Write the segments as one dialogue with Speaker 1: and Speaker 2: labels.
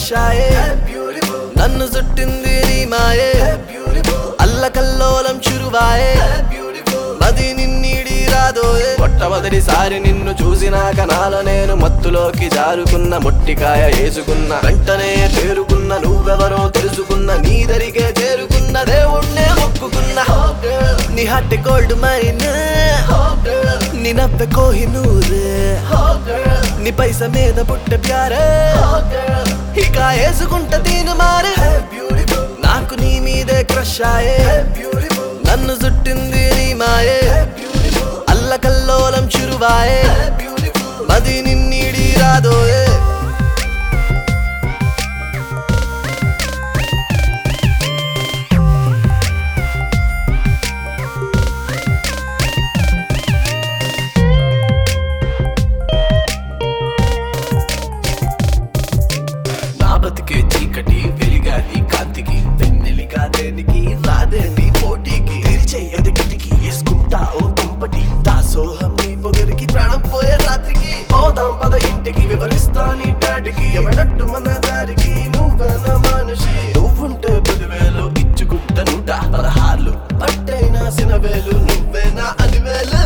Speaker 1: crush ఆయే నన్ను చుట్టింది నీ మాయే అల్లకల్లోలం చురువాయే మది నిన్నీడి రాదోయే మొట్టమొదటిసారి నిన్ను చూసినాక నాలో నేను మత్తులోకి జారుకున్న మొట్టికాయ వేసుకున్న వెంటనే తేరుకున్న నువ్వెవరో తెలుసుకున్న నీ దరికే చేరుకున్న దేవుణ్ణే మొక్కుకున్న నీ హట్టి గోల్డ్ మైన్ నీ నవ్వె కోహినూరే నీ పైస మీద పుట్ట ప్యారే ఇక వేసుకుంట దీని మారే నాకు నీ మీదే క్రష్ ఆయే నన్ను చుట్టింది నీ మాయే అల్లకల్లోలం చురువాయే మది నిన్నీడి రాదోయే నా బతికే చీకటి వెలిగాది కాంతికి వెన్నెలిగా దేనికి రాదే నీ పోటీకి తెరిచేయది కిటికి వేసుకుంటా ఓ కుంపటి దాసోహం నీ పొగరికి ప్రాణం పోయే రాత్రికి పోదాం పద ఇంటికి వివరిస్తా నీ డాడికి ఎవడట్టు మన దారికి నువ్వే నా మనిషి నువ్వుంటే పదివేలు ఇచ్చుకుంట నూట పదహార్లు పట్టైనా సినవేలు నువ్వే నా అలివేలు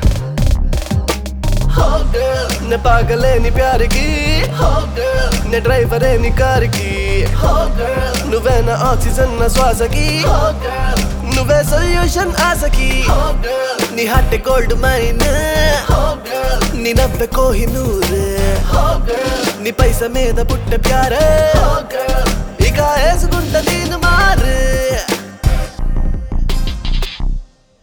Speaker 1: నే పాగలేని ప్యారికి నే డ్రైవరే నీ కారుకి నువ్వే నా ఆక్సిజన్ నా శ్వాసకి నువ్వే సొల్యూషన్ ఆశకి నీ హట్టె గోల్డ్ మైన్ నీ నవ్వె కోహినూరే నీ పైస మీద పుట్ట ప్యారే ఇక వేసుకుంట దీని మాయ